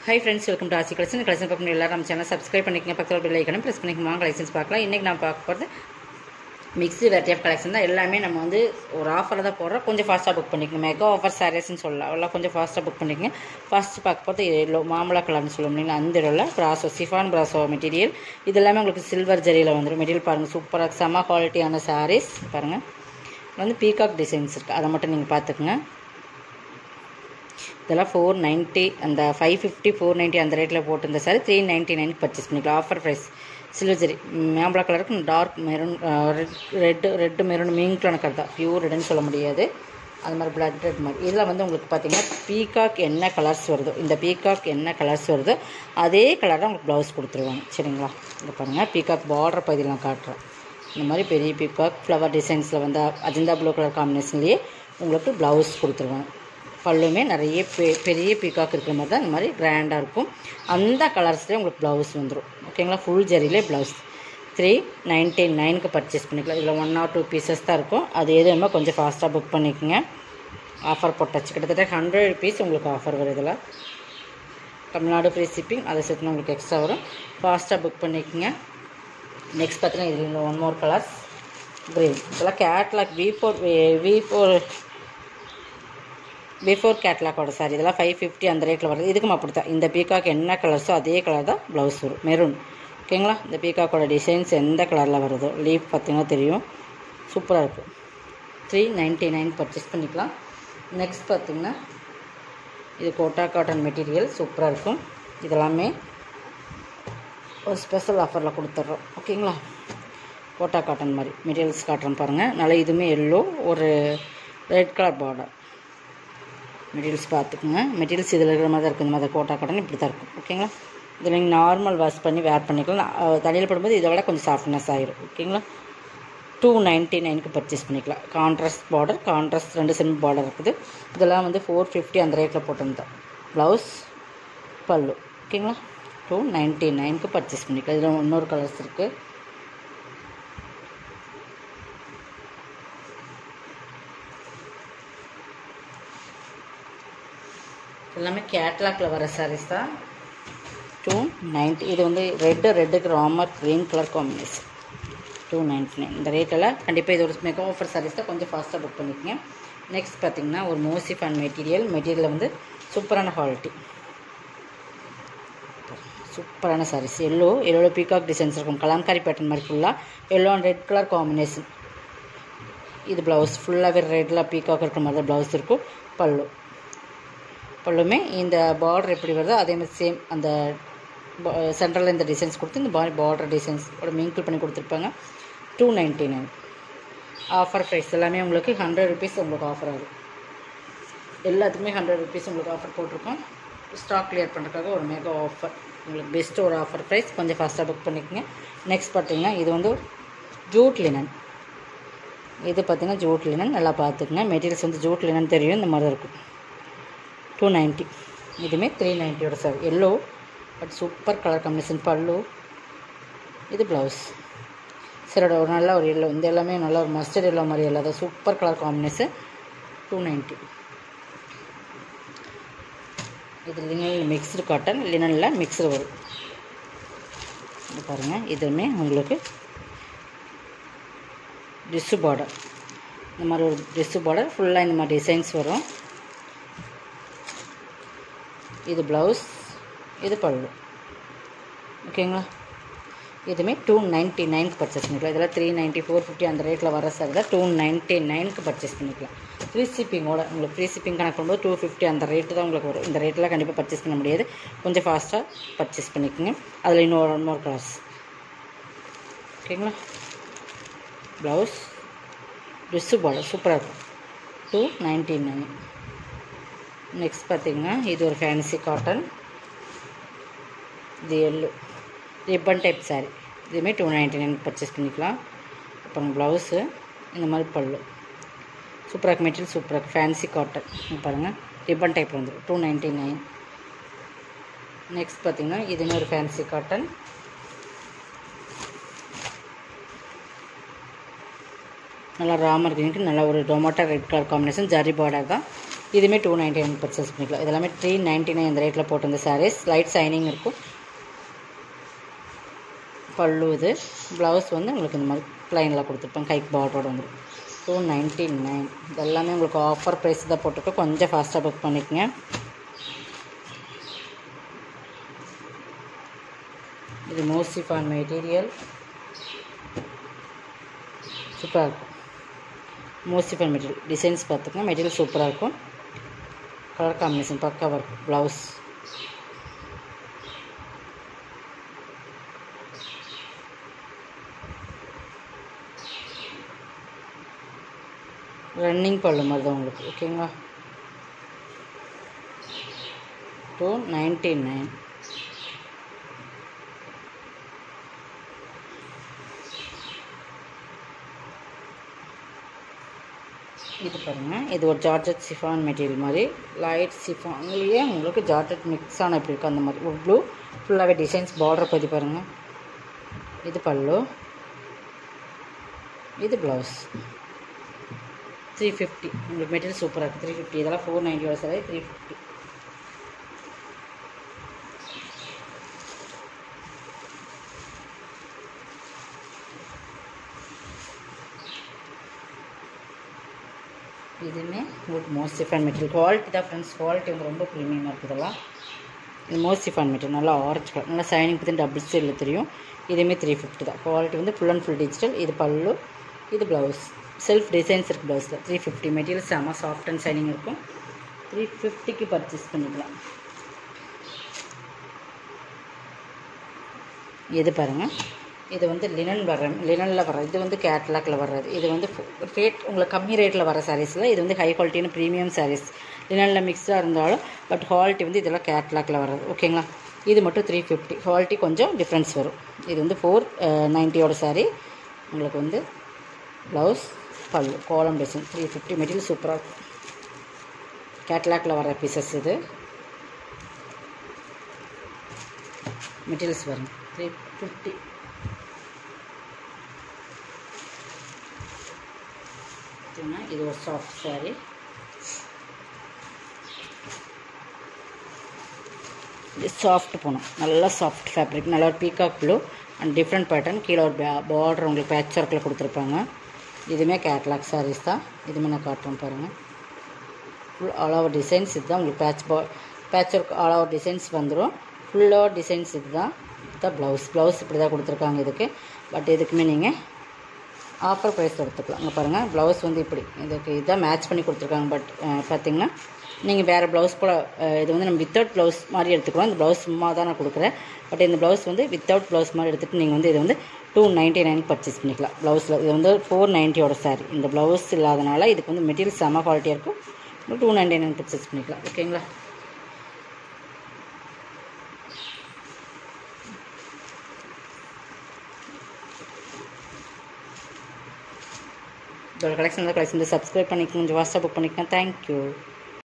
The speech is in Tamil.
high friends welcome to Aasi collection collection பார்க்கணும் எல்லாரும் நம்ம சேனல் சப்ஸ்கிரைப் பண்ணிக்கங்க பக்கத்தில் பெல் ஐக்கனும் ப்ரெஸ் பண்ணிக்கமா கலெக்ஷன்ஸ் பார்க்கலாம் இன்றைக்கி நான் பார்க்க போகிறது மிக்ஸி வெரைட்டி ஆஃப் கலெக்ஷன் தான் எல்லாமே நம்ம வந்து ஒரு ஆஃபரில் தான் போடுறோம் கொஞ்சம் ஃபாஸ்ட்டாக புக் பண்ணிக்கணும் மெகா ஆஃபர் சாரீஸ்னு சொல்லலாம் எல்லாம் கொஞ்சம் ஃபாஸ்ட்டாக புக் பண்ணிக்கங்க ஃபஸ்ட்டு பார்க்க போகிறது எல்லோ மாம்பழ கலர்னு சொல்லுவோம் இல்லைங்களா அந்த இடம்ல ப்ராசோ சிஃபான் ப்ராசோ மெட்டீரியல் இது எல்லாமே உங்களுக்கு சில்வர் ஜரியில் வந்துடும் மெட்டீரியல் பாருங்கள் சூப்பராக செம்ம குவாலிட்டியான சாரீஸ் பாருங்கள் இது வந்து பீகாக் டிசைன்ஸ் இருக்குது அதை மட்டும் நீங்கள் பார்த்துக்குங்க இதெல்லாம் ஃபோர் நைன்ட்டி அந்த ஃபைவ் ஃபிஃப்டி ஃபோர் நைன்ட்டி அந்த ரேட்டில் போட்டிருந்த sari three ninety nine purchase பண்ணிக்கலாம் ஆஃபர் ப்ரைஸ் சில்வர் ஜெரி மேம்பளா கலருக்கு dark maroon red red maroon மீன்கலான கலர் தான் பியூர் ரெட்டுன்னு சொல்ல முடியாது அது மாதிரி பிளாக் ரெட் மாதிரி இதில் வந்து உங்களுக்கு பார்த்தீங்கன்னா பீகாக் என்ன கலர்ஸ் வருதோ இந்த பீகாக் என்ன கலர்ஸ் வருதோ அதே கலர் தான் உங்களுக்கு ப்ளவுஸ் கொடுத்துருவாங்க சரிங்களா இங்கே பாருங்கள் பீகாக் பார்டர் பகுதியில் நான் காட்டுறேன் இந்த மாதிரி பெரிய பீகாக் ஃப்ளவர் டிசைன்ஸில் வந்து அஜந்தா ப்ளூ கலர் காம்பினேஷன்லேயே உங்களுக்கு ப்ளவுஸ் கொடுத்துருவாங்க பல்லுமே நிறைய பெ பெரிய பீகாக் இருக்கிற மாதிரி தான் இந்த மாதிரி கிராண்டாக இருக்கும் அந்த கலர்ஸ்லேயே உங்களுக்கு ப்ளவுஸ் வந்துடும் ஓகேங்களா ஃபுல் ஜரியிலே ப்ளவுஸ் த்ரீ நைன்ட்டி நைனுக்கு பர்ச்சேஸ் பண்ணிக்கலாம் இதில் ஒன் ஆர் டூ பீசஸ் தான் இருக்கும் அது எது வேணுமோ கொஞ்சம் ஃபாஸ்ட்டாக புக் பண்ணிக்கோங்க ஆஃபர் போட்டாச்சு கிட்டத்தட்ட ஹண்ட்ரட் ருபீஸ் உங்களுக்கு ஆஃபர் வரும் இதில் தமிழ்நாடு ஃப்ரீ ஷிப்பிங் அதை சேர்த்துனா உங்களுக்கு எக்ஸ்ட்ரா வரும் ஃபாஸ்ட்டாக புக் பண்ணிக்கோங்க நெக்ஸ்ட் பார்த்தீங்கன்னா இதில் ஒன் மோர் கலர்ஸ் க்ரீன் இதெல்லாம் catalogue V four V four before கேட்லாக்கோட சாரி இதெல்லாம் ஃபைவ் ஃபிஃப்டி அந்த ரேட்டில் வருது இதுக்கும் அப்படி தான் இந்த பீகாக் என்ன கலர்ஸோ அதே கலர் தான் ப்ளவுஸ் வரும் மெரூன் ஓகேங்களா இந்த பீகாக்கோட டிசைன்ஸ் எந்த கலரில் வருதோ லீஃப் பார்த்தீங்கன்னா தெரியும் சூப்பராக இருக்கும் த்ரீ நைன்ட்டி நைன் பர்ச்சேஸ் பண்ணிக்கலாம் நெக்ஸ்ட் பார்த்திங்கன்னா இது கோட்டா காட்டன் மெட்டீரியல் சூப்பராக இருக்கும் இதெல்லாமே ஒரு ஸ்பெஷல் ஆஃபரில் கொடுத்துட்றோம் ஓகேங்களா கோட்டா காட்டன் மாதிரி மெட்டீரியல்ஸ் காட்டுறோம் பாருங்கள் நல்லா இதுவுமே எல்லோ ஒரு ரெட் கலர் பார்டர் மெட்டீரியல்ஸ் பார்த்துக்குங்க மெட்டீரியல்ஸ் இதில் இருக்கிற மாதிரி தான் இருக்கும் இந்த மாதிரி கோட்டா காட்டன் இப்படி தான் இருக்கும் ஓகேங்களா இதில் நீங்கள் நார்மல் வாஷ் பண்ணி வேர் பண்ணிக்கலாம் தலையில் போடும்போது இதை விட கொஞ்சம் சாஃப்ட்னஸ் ஆகிரும் ஓகேங்களா டூ நைன்ட்டி நைனுக்கு பர்ச்சேஸ் பண்ணிக்கலாம் கான்ட்ராஸ்ட் பார்டர் கான்ட்ராஸ்ட் ரெண்டு செம் பார்டர் இருக்குது இதெல்லாம் வந்து ஃபோர் ஃபிஃப்டி அந்த ரேட்டில் போட்டிருந்தோம் ப்ளவுஸ் பல்லு ஓகேங்களா டூ நைன்ட்டி நைனுக்கு பர்ச்சேஸ் பண்ணிக்கலாம் இதில் இன்னொரு கலர்ஸ் இருக்குது எல்லாமே கேட்லாக்ல வர சாரீஸ் தான் டூ நைன்ட்டி இது வந்து ரெட்டு ரெட்டுக்கு Ramar green colour combination two ninety nine இந்த ரேட்டெல்லாம் கண்டிப்பாக இது ஒரு மெகா ஆஃபர் சாரீஸ் தான் கொஞ்சம் ஃபாஸ்ட்டாக புக் பண்ணிக்கங்க நெக்ஸ்ட் பார்த்தீங்கன்னா ஒரு மோசிஃப் அண்ட் மெட்டீரியல் மெட்டீரியல் வந்து சூப்பரான குவாலிட்டி சூப்பரான சாரீஸ் எல்லோ எல்லோவில் பீகாக் டிசைன்ஸ் இருக்கும் கலாம்காரி பேட்டர்ன் மாதிரி ஃபுல்லாக yellow and red colour combination இது ப்ளவுஸ் ஃபுல்லாகவே ரெட்டில் பீகாக் இருக்கிற மாதிரி தான் ப்ளவுஸ் இருக்கும் பல்லு பல்லுமே இந்த பார்டர் எப்படி வருதோ அதே மாதிரி சேம் அந்த சென்ட்ரலில் இந்த டிசைன்ஸ் கொடுத்து இந்த பாடி பார்டர் டிசைன்ஸ் ஒரு மிங்கிள் பண்ணி கொடுத்துருப்பாங்க two ninety nine offer price எல்லாமே உங்களுக்கு ஹண்ட்ரட் ருபீஸ் உங்களுக்கு ஆஃபர் ஆகுது எல்லாத்துக்குமே ஹண்ட்ரட் ருபீஸ் உங்களுக்கு ஆஃபர் போட்டிருக்கோம் ஸ்டாக் கிளியர் பண்ணுறதுக்காக ஒரு மெகா ஆஃபர் உங்களுக்கு பெஸ்ட்டு ஒரு ஆஃபர் ப்ரைஸ் கொஞ்சம் ஃபாஸ்ட்டாக புக் பண்ணிக்கோங்க நெக்ஸ்ட் பார்த்தீங்கன்னா இது வந்து ஜூட் லினன் இது பார்த்தீங்கன்னா ஜூட் லினன் நல்லா பார்த்துக்குங்க மெட்டீரியல்ஸ் வந்து ஜூட் லினன் தெரியும் இந்த மாதிரி தான் இருக்கும் டூ நைன்ட்டி இதுவுமே த்ரீ நைன்ட்டியோட sir yellow but super colour combination pallu இது ப்ளவுஸ் சரோட ஒரு நல்ல ஒரு எல்லோ இந்த எல்லாமே நல்ல ஒரு மஸ்டர்ட் எல்லோ மாதிரி இல்லாத super colour combination two ninety இது லினல் மிக்ஸ்டு காட்டன் லினனில் மிக்ஸ்டு வரும் இது பாருங்கள் இதுவுமே உங்களுக்கு டிஷ்ஷு பார்டர் இந்த மாதிரி ஒரு டிஷ்ஷு பார்டர் ஃபுல்லாக இந்த மாதிரி டிசைன்ஸ் வரும் இது ப்ளவுஸ் இது பல்லு ஓகேங்களா இதுவுமே டூ நைன்ட்டி நைனுக்கு பர்ச்சேஸ் பண்ணிக்கலாம் இதெல்லாம் த்ரீ நைன்ட்டி ஃபோர் ஃபிஃப்டி அந்த ரேட்டில் வர சார் தான் டூ நைன்ட்டி நைனுக்கு பர்ச்சேஸ் பண்ணிக்கலாம் ஃப்ரீ ஷிப்பிங்கோட உங்களுக்கு ஃப்ரீ ஷிப்பிங் கணக்கு பண்ணும்போது டூ ஃபிஃப்டி அந்த ரேட்டு தான் உங்களுக்கு வரும் இந்த ரேட்டில் கண்டிப்பாக பர்ச்சேஸ் பண்ண முடியாது கொஞ்சம் ஃபாஸ்ட்டாக பர்ச்சேஸ் பண்ணிக்கோங்க அதில் இன்னொரு இன்னொரு கலர்ஸ் ஓகேங்களா ப்ளவுஸ் ட்ரெஸ்ஸு பார்டர் சூப்பராக இருக்கும் டூ நைன்ட்டி நைன் நெக்ஸ்ட் பார்த்திங்கன்னா இது ஒரு ஃபேன்சி காட்டன் இது எல்லு ரிப்பன் டைப் சாரீ இதுவுமே டூ நைன்ட்டி நைன் பர்ச்சேஸ் பண்ணிக்கலாம் அப்புறம் ப்ளவுஸு இந்த மாதிரி பல்லு சூப்பராக இருக்கு மெட்டீரியல் சூப்பராக இருக்குது ஃபேன்சி காட்டன் பாருங்கள் ரிப்பன் டைப் வந்துடும் டூ நைன்ட்டி நைன் நெக்ஸ்ட் பார்த்திங்கன்னா இதுவுமே ஒரு ஃபேன்சி காட்டன் நல்லா ராமர் கிரீனுக்கு நல்லா ஒரு tomato red colour combination zari border தான் இதுவுமே டூ நைன்ட்டி நைன் பர்ச்சேஸ் பண்ணிக்கலாம் இதெல்லாமே த்ரீ நைன்ட்டி நைன் இந்த ரேட்டில் போட்டிருந்த சாரீஸ் லைட் சைனிங் இருக்கும் பல்லு இது ப்ளவுஸ் வந்து உங்களுக்கு இந்த மாதிரி ப்ளைனில் கொடுத்துருப்பேன் கைக்கு பார்டரோட வந்துடும் டூ நைன்ட்டி நைன் இதெல்லாமே உங்களுக்கு ஆஃபர் ப்ரைஸ் தான் போட்டிருக்கோம் கொஞ்சம் ஃபாஸ்ட்டாக புக் பண்ணிக்கங்க இது மோசிஃபான் மெட்டீரியல் சூப்பராக இருக்கும் மோசிஃபான் மெட்டீரியல் டிசைன்ஸ் பார்த்துக்கோங்க மெட்டீரியல் சூப்பராக இருக்கும் கலர் காம்பினேஷன் பக்காவாக இருக்கும் ப்ளவுஸ் ரன்னிங் பல்லு மாதிரி தான் உங்களுக்கு ஓகேங்களா டூ நைன்டி நைன் இது பாருங்கள் இது ஒரு ஜார்ஜட் சிஃபான் மெட்டீரியல் மாதிரி லைட் சிஃபான்லேயே உங்களுக்கு ஜார்ஜட் மிக்ஸ் ஆன எப்படி இருக்கும் அந்த மாதிரி ஒரு ப்ளூ ஃபுல்லாகவே டிசைன்ஸ் பார்டர் பற்றி பாருங்கள் இது பல்லு இது ப்ளவுஸ் த்ரீ ஃபிஃப்டி உங்களுக்கு மெட்டீரியல் சூப்பராக இருக்குது த்ரீ ஃபிஃப்டி இதெல்லாம் ஃபோர் நைன்ட்டியோட சாரி த்ரீ ஃபிஃப்டி இதுவுமே உங்களுக்கு மோஸ்ட் டிஃபன் மெட்டீரியல் குவாலிட்டி தான் ஃப்ரெண்ட்ஸ் குவாலிட்டி வந்து ரொம்ப ப்ரீமியமாக இருக்குது இதெல்லாம் இது மோஸ்ட் டிஃபன் மெட்டீரியல் நல்லா ஆரஞ்சு கலர் நல்லா சைனிங் பற்றி டபுள் ஸ்டைலில் தெரியும் இதுவுமே த்ரீ ஃபிஃப்டி தான் குவாலிட்டி வந்து ஃபுல் அண்ட் ஃபுல் டிஜிட்டல் இது பல்லு இது ப்ளவுஸ் செல்ஃப் டிசைன்ஸ் இருக்குது ப்ளவுஸில் த்ரீ ஃபிஃப்டி மெட்டீரியல் செம்ம சாஃப்ட் அண்ட் சைனிங் இருக்கும் த்ரீ ஃபிஃப்டிக்கு பர்ச்சேஸ் பண்ணிக்கலாம் இது பாருங்கள் இது வந்து லினன் வர லினனில் வர இது வந்து கேட்லாக்ல வர்றது இது வந்து ரேட் உங்களுக்கு கம்மி ரேட்டில் வர சாரீஸில் இது வந்து ஹை குவாலிட்டியான ப்ரீமியம் சாரீஸ் லினனில் மிக்ஸாக இருந்தாலும் பட் குவாலிட்டி வந்து இதெல்லாம் கேட்லாக்ல வர்றது ஓகேங்களா இது மட்டும் த்ரீ ஃபிஃப்டி குவாலிட்டி கொஞ்சம் டிஃப்ரென்ஸ் வரும் இது வந்து ஃபோர் நைன்ட்டியோட சாரீ உங்களுக்கு வந்து ப்ளவுஸ் பல்லு கோலம் டிசைன் த்ரீ ஃபிஃப்டி மெட்டீரியல் சூப்பராக இருக்கும் கேட்லாக்ல வர பீசஸ் இது மெட்டீரியல்ஸ் வரும் த்ரீ ஃபிஃப்டி இது ஒரு சாஃப்ட் சாரீ இது சாஃப்ட் போகணும் நல்லா சாஃப்ட் ஃபேப்ரிக் நல்லா ஒரு peacock blue and different pattern கீழே ஒரு பார்டர் உங்களுக்கு பேட்ச் ஒர்க்கில் கொடுத்துருப்பாங்க இதுவுமே கேட்லாக் சாரீஸ் தான் இதுவுமே நான் காட்டுறேன் பாருங்கள் ஃபுல் ஆல் ஓவர் டிசைன்ஸ் இதுதான் உங்களுக்கு பேட்ச் பா patch work all over designs வந்துடும் ஃபுல்லாக டிசைன்ஸ் இதுதான் இதுதான் ப்ளவுஸ் ப்ளவுஸ் இப்படி தான் கொடுத்துருக்காங்க இதுக்கு பட் இதுக்குமே நீங்கள் ஆஃபர் ப்ரைஸ் எடுத்துக்கலாம் இங்கே பாருங்கள் ப்ளவுஸ் வந்து இப்படி இதுக்கு இதான் மேட்ச் பண்ணி கொடுத்துருக்காங்க பட் பார்த்தீங்கன்னா நீங்கள் வேறு ப்ளவுஸ் கூட இது வந்து நம்ம வித்தவுட் ப்ளவுஸ் மாதிரி எடுத்துக்கலாம் இந்த ப்ளவுஸ் சும்மா தான் நான் கொடுக்குறேன் பட் இந்த ப்ளவுஸ் வந்து வித்தவுட் ப்ளவுஸ் மாதிரி எடுத்துகிட்டு நீங்கள் வந்து இது வந்து டூ நைன்ட்டி நைன் பர்ச்சேஸ் பண்ணிக்கலாம் ப்ளவுஸில் இது வந்து ஃபோர் நைன்ட்டியோட சாரி இந்த ப்ளவுஸ் இல்லாதனால இதுக்கு வந்து மெட்டீரியல் செம்ம குவாலிட்டியாக இருக்கும் டூ நைன்ட்டி நைன் பர்ச்சேஸ் பண்ணிக்கலாம் ஓகேங்களா இதோட கலெக்ஷன் கலெக்ஷன் சப்ஸ்கிரைப் பண்ணிக்கோங்க கொஞ்சம் வாட்ஸ்அப் புக் பண்ணிக்கோங்க தேங்க்யூ